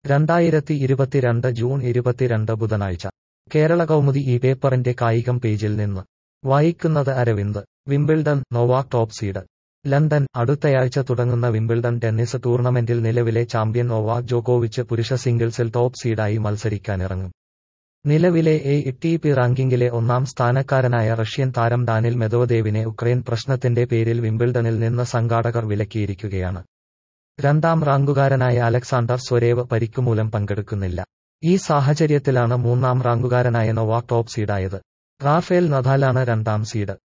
രണ്ടായിരത്തി ഇരുപത്തിരണ്ട് ജൂൺ ഇരുപത്തിരണ്ട് ബുധനാഴ്ച കേരള കൗമുദി ഈ പേപ്പറിന്റെ കായികം പേജിൽ നിന്ന് വായിക്കുന്നത് Aravind Wimbledon Novak top seed London അടുത്തയാഴ്ച തുടങ്ങുന്ന വിംബിൾഡൺ ടെന്നീസ് ടൂർണമെന്റിൽ നിലവിലെ ചാമ്പ്യൻ നോവാക് ജോക്കോവിച്ച് പുരുഷ സിംഗിൾസിൽ ടോപ്പ് സീഡായി മത്സരിക്കാനിറങ്ങും നിലവിലെ എ ടി പി റാങ്കിങ്ങിലെ ഒന്നാം സ്ഥാനക്കാരനായ റഷ്യൻ താരം ഡാനിൽ മെദോദേവിനെ ഉക്രൈൻ പ്രശ്നത്തിന്റെ പേരിൽ വിംബിൾഡണിൽ നിന്ന് സംഘാടകർ വിലക്കിയിരിക്കുകയാണ് രണ്ടാം റാങ്കുകാരനായ അലക്സാണ്ടർ സ്വരേവ് പരിക്കുമൂലം പങ്കെടുക്കുന്നില്ല ഈ സാഹചര്യത്തിലാണ് മൂന്നാം റാങ്കുകാരനായ നൊവാക് ടോപ്പ് സീഡായത് റാഫേൽ നദാലാണ് രണ്ടാം സീഡ്